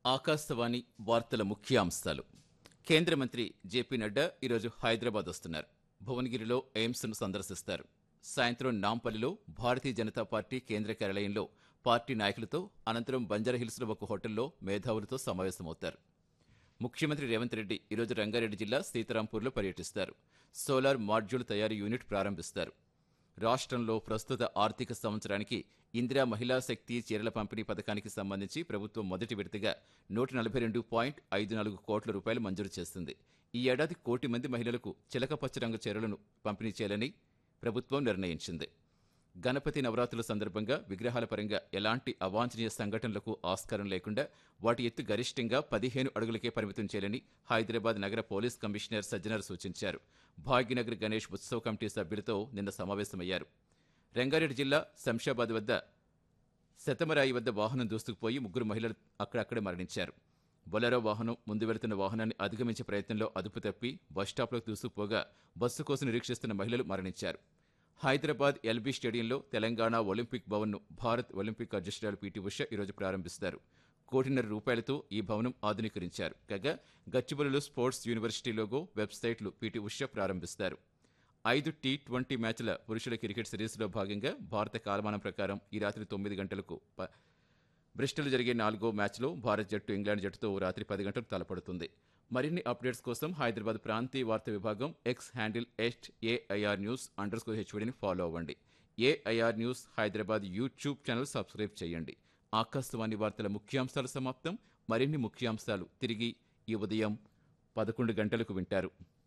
ఆకాశవాణి వార్తల ముఖ్యాంశాలు కేంద్ర మంత్రి జేపీ నడ్డా ఈరోజు హైదరాబాద్ వస్తున్నారు భువనగిరిలో ఎయిమ్స్ను సందర్శిస్తారు సాయంత్రం నాంపల్లిలో భారతీయ జనతా పార్టీ కేంద్ర కార్యాలయంలో పార్టీ నాయకులతో అనంతరం బంజారాహిల్స్లో ఒక హోటల్లో మేధావులతో సమావేశమవుతారు ముఖ్యమంత్రి రేవంత్ రెడ్డి ఈరోజు రంగారెడ్డి జిల్లా సీతారాంపూర్లో పర్యటిస్తారు సోలార్ మాడ్యూల్ తయారీ యూనిట్ ప్రారంభిస్తారు రాష్ట్రంలో ప్రస్తుత ఆర్థిక సంవత్సరానికి ఇందిరా మహిళా శక్తి చీరల పంపిణీ పథకానికి సంబంధించి ప్రభుత్వం మొదటి విడతగా నూట నలభై రెండు పాయింట్ ఐదు నాలుగు కోట్ల రూపాయలు మంజూరు చేస్తుంది ఈ ఏడాది కోటి మంది మహిళలకు చిలకపచ్చ రంగు చీరలను పంపిణీ చేయాలని ప్రభుత్వం నిర్ణయించింది గణపతి నవరాత్రుల సందర్భంగా విగ్రహాల పరంగా ఎలాంటి అవాంఛనీయ సంఘటనలకు ఆస్కారం లేకుండా వాటి ఎత్తు గరిష్టంగా పదిహేను అడుగులకే పరిమితం చేయాలని హైదరాబాద్ నగర పోలీస్ కమిషనర్ సజ్జనర్ సూచించారు భాగ్యనగర్ గణేష్ ఉత్సవ కమిటీ సభ్యులతో నిన్న సమావేశమయ్యారు రంగారెడ్డి జిల్లా శంషాబాద్ వద్ద శతమరాయి వద్ద వాహనం దూసుకుపోయి ముగ్గురు మహిళలు అక్కడక్కడే మరణించారు బొలెరో వాహనం ముందు వెళుతున్న వాహనాన్ని అధిగమించే ప్రయత్నంలో అదుపు తప్పి బస్టాప్లోకి దూసుకుపోగా బస్సు కోసం నిరీక్షిస్తున్న మహిళలు మరణించారు హైదరాబాద్ ఎల్బీ స్టేడియంలో తెలంగాణ ఒలింపిక్ భవన్ను భారత్ ఒలింపిక్ అధ్యక్షురాలు పీటీ ఉష ఈరోజు ప్రారంభిస్తారు కోటిన్నర రూపాయలతో ఈ భవనం ఆధునీకరించారు కాగా గచ్చిబౌలిలో స్పోర్ట్స్ యూనివర్సిటీ లోగో వెబ్సైట్లు పీటీ ఉష ప్రారంభిస్తారు ఐదు టీ ట్వంటీ మ్యాచ్ల పురుషుల క్రికెట్ సిరీస్లో భాగంగా భారత కాలమానం ప్రకారం ఈ రాత్రి తొమ్మిది గంటలకు ప- బ్రిస్టల్ జరిగే నాలుగో మ్యాచ్లో భారత్ జట్టు ఇంగ్లాండ్ జట్టుతో రాత్రి పది గంటలకు తలపడుతుంది మరిన్ని అప్డేట్స్ కోసం హైదరాబాద్ ప్రాంతీయ వార్తా విభాగం ఎక్స్ హ్యాండిల్ ఎస్ట్ ఏఐఆర్ న్యూస్ అండర్ స్కోర్ హెచ్వడిని ఫాలో అవ్వండి AIR news Hyderabad YouTube channel subscribe చేయండి ఆకాశవాణి వార్తల ముఖ్యాంశాలు సమాప్తం మరిన్ని ముఖ్యాంశాలు తిరిగి ఈ ఉదయం పదకొండు గంటలకు వింటారు